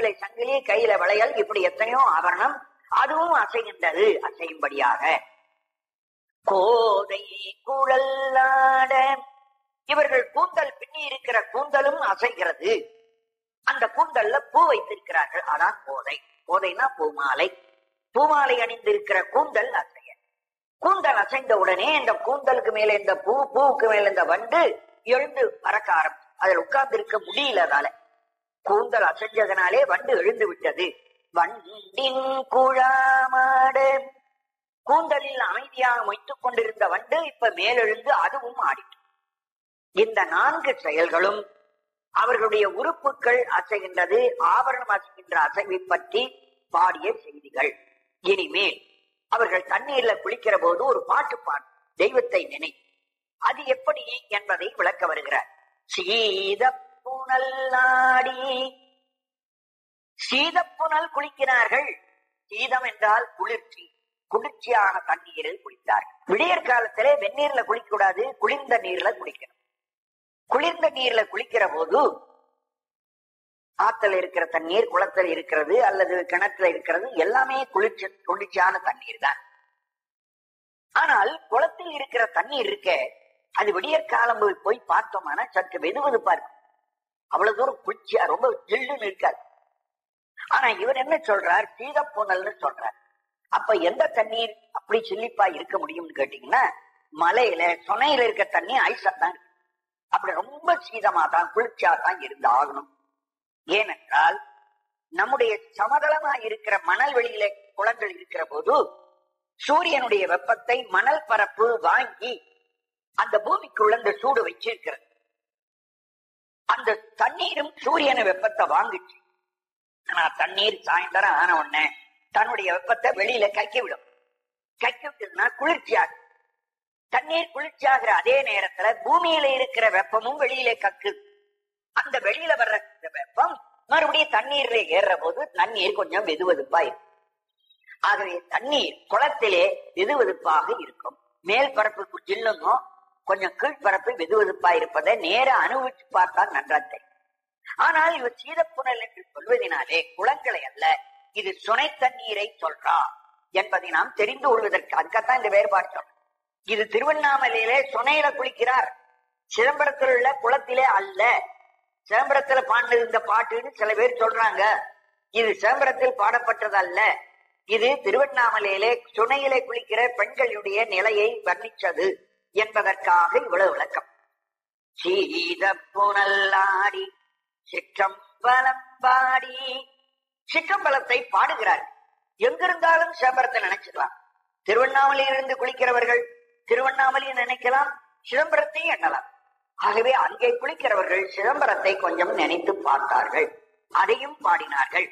கழுத்துல சங்கிலி கையில வளையல் இப்படி எத்தனையோ ஆபரணம் அதுவும் அசைகின்றது அசையும்படியாக கோதை குழல்லாட இவர்கள் கூந்தல் பின்னி இருக்கிற கூந்தலும் அசைகிறது அந்த கூந்தல்ல பூ வைத்திருக்கிறார்கள் அதான் கோதை கோதைனா பூமாலை பூமாலை அணிந்திருக்கிற கூந்தல் அசைய கூந்தல் அசைந்த உடனே இந்த கூந்தலுக்கு மேல இந்த பூ பூவுக்கு மேல இந்த வண்டு எழுந்து பறக்க ஆரம்பிச்சு அதில் உட்கார்ந்து இருக்க முடியல அதால கூந்தல் அசைஞ்சதனாலே வண்டு எழுந்து விட்டது வண்டின் குழாமாடு கூந்தலில் அமைதியாக மொய்த்துக் கொண்டிருந்த வண்டு இப்ப மேலெழுந்து அதுவும் ஆடிட்டு இந்த நான்கு செயல்களும் அவர்களுடைய உறுப்புகள் அசைகின்றது ஆபரணம் அசைகின்ற அசைவை பற்றி பாடிய செய்திகள் இனிமேல் அவர்கள் தண்ணீர்ல குளிக்கிற போது ஒரு பாட்டு பாடும் தெய்வத்தை நினை அது எப்படி என்பதை விளக்க வருகிறார் சீத புனல் நாடி சீதப்புனல் குளிக்கிறார்கள் சீதம் என்றால் குளிர்ச்சி குளிர்ச்சியாக தண்ணீரில் குளித்தார்கள் விடியற் காலத்திலே வெந்நீர்ல குளிக்க கூடாது குளிர்ந்த நீர்ல குளிக்கணும் குளிர்ந்த நீர்ல குளிக்கிற போது ஆத்துல இருக்கிற தண்ணீர் குளத்தில் இருக்கிறது அல்லது கிணத்துல இருக்கிறது எல்லாமே குளிர்ச்சி குளிர்ச்சியான தண்ணீர் தான் ஆனால் குளத்தில் இருக்கிற தண்ணீர் இருக்க அது விடியற் காலம் போய் பார்த்தோம்னா சற்று வெதுவெதுப்பா இருக்கும் அவ்வளவு தூரம் குளிர்ச்சியா ரொம்ப ஜில்லுன்னு இருக்காது ஆனா இவர் என்ன சொல்றார் சீதப்புனல்னு சொல்றார் அப்ப எந்த தண்ணீர் அப்படி சில்லிப்பா இருக்க முடியும்னு கேட்டீங்கன்னா மலையில சொனையில இருக்க தண்ணி ஐஸா தான் இருக்கு அப்படி ரொம்ப சீதமா தான் குளிர்ச்சியா தான் இருந்து ஆகணும் ஏனென்றால் நம்முடைய சமதளமா இருக்கிற மணல் வெளியில குளங்கள் இருக்கிற போது சூரியனுடைய வெப்பத்தை மணல் பரப்பு வாங்கி அந்த பூமிக்குள்ள இந்த சூடு வச்சிருக்கிறது அந்த தண்ணீரும் சூரியன வெப்பத்தை வாங்கிச்சு ஆனா தண்ணீர் சாயந்தரம் ஆன உடனே தன்னுடைய வெப்பத்தை வெளியில கக்கி விடும் கக்கி விட்டதுன்னா குளிர்ச்சியாகும் தண்ணீர் குளிர்ச்சியாகிற அதே நேரத்துல பூமியில இருக்கிற வெப்பமும் வெளியில கக்குது அந்த வெளியில வர்ற இந்த வெப்பம் மறுபடியும் தண்ணீர்ல ஏறுற போது தண்ணீர் கொஞ்சம் வெதுவெதுப்பா இருக்கும் ஆகவே தண்ணீர் குளத்திலே வெதுவெதுப்பாக இருக்கும் மேல் பரப்புக்கு ஜில்லுங்கும் கொஞ்சம் கீழ்பரப்பு வெதுவெதுப்பா இருப்பதை நேர அனுபவிச்சு பார்த்தால் நன்றா தெரியும் ஆனால் இவர் சீதப்புணல் என்று சொல்வதனாலே குளங்களை அல்ல இது சுனை தண்ணீரை சொல்றா என்பதை நாம் தெரிந்து கொள்வதற்கு அதுக்காகத்தான் இந்த வேறுபாடு சொல்றோம் இது திருவண்ணாமலையிலே சுனையில குளிக்கிறார் சிதம்பரத்தில் உள்ள குளத்திலே அல்ல சிதம்பரத்துல பாடினது இந்த பாட்டுன்னு சில பேர் சொல்றாங்க இது சிதம்பரத்தில் பாடப்பட்டது அல்ல இது திருவண்ணாமலையிலே சுனையிலே குளிக்கிற பெண்களுடைய நிலையை வர்ணிச்சது என்பதற்காக இவ்வளவு விளக்கம் சீத புனல்லாடி சிற்றம்பலம் பாடி சிற்றம்பலத்தை பாடுகிறார் எங்கிருந்தாலும் சிதம்பரத்தை நினைச்சுக்கலாம் திருவண்ணாமலையில் இருந்து குளிக்கிறவர்கள் திருவண்ணாமலையை நினைக்கலாம் சிதம்பரத்தையும் எண்ணலாம் ஆகவே அங்கே குளிக்கிறவர்கள் சிதம்பரத்தை கொஞ்சம் நினைத்து பார்த்தார்கள் அதையும் பாடினார்கள்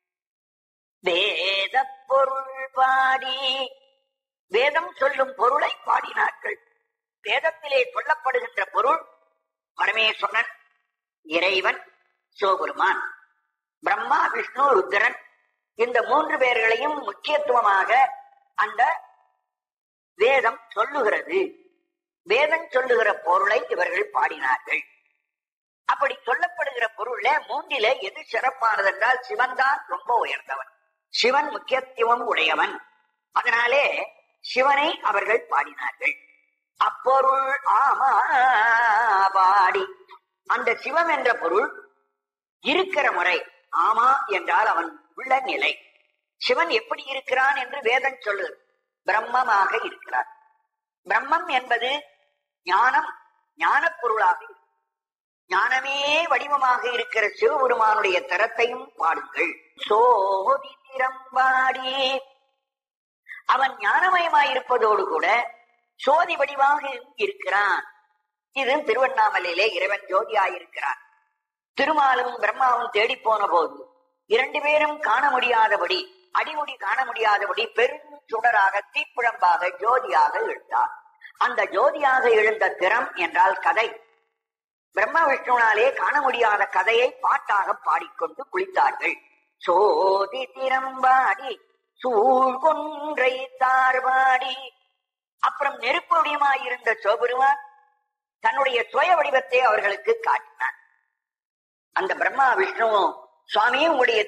வேத பொருள் பாடி வேதம் சொல்லும் பொருளை பாடினார்கள் வேதத்திலே சொல்லப்படுகின்ற பொருள் பரமேஸ்வரன் இறைவன் சிவபெருமான் பிரம்மா விஷ்ணு ருத்ரன் இந்த மூன்று பேர்களையும் முக்கியத்துவமாக அந்த வேதம் சொல்லுகிறது வேதம் சொல்லுகிற பொருளை இவர்கள் பாடினார்கள் அப்படி சொல்லப்படுகிற பொருள்ல மூன்றில எது சிறப்பானது என்றால் சிவன் தான் ரொம்ப உயர்ந்தவன் சிவன் முக்கியத்துவம் உடையவன் அதனாலே சிவனை அவர்கள் பாடினார்கள் அப்பொருள் ஆமா பாடி அந்த சிவம் என்ற பொருள் இருக்கிற முறை ஆமா என்றால் அவன் உள்ள நிலை சிவன் எப்படி இருக்கிறான் என்று வேதம் சொல்லுது பிரம்மமாக இருக்கிறான் பிரம்மம் என்பது ஞானம் ஞான பொருளாக இருக்கு. ஞானமே வடிவமாக இருக்கிற சிவபெருமானுடைய தரத்தையும் பாடுங்கள் சோதி திறம்பாடி அவன் ஞானமயமாயிருப்பதோடு கூட சோதி வடிவாக இருக்கிறான் இது திருவண்ணாமலையிலே இறைவன் ஜோதியாயிருக்கிறான் திருமாலும் பிரம்மாவும் தேடி போன போது இரண்டு பேரும் காண முடியாதபடி அடிமுடி காண முடியாதபடி பெரும் சுடராக தீப்பிழம்பாக ஜோதியாக எழுந்தார் அந்த ஜோதியாக எழுந்த திறம் என்றால் கதை பிரம்ம விஷ்ணுனாலே காண முடியாத கதையை பாட்டாக பாடிக்கொண்டு குளித்தார்கள் சோதி திறம்பாடி சூழ்கொன்றை தார்பாடி அப்புறம் நெருப்பு வடிவமாயிருந்த சிவபெருமான் தன்னுடைய சுய வடிவத்தை அவர்களுக்கு காட்டினான் அந்த பிரம்மா விஷ்ணுவும் சுவாமி உங்களுடைய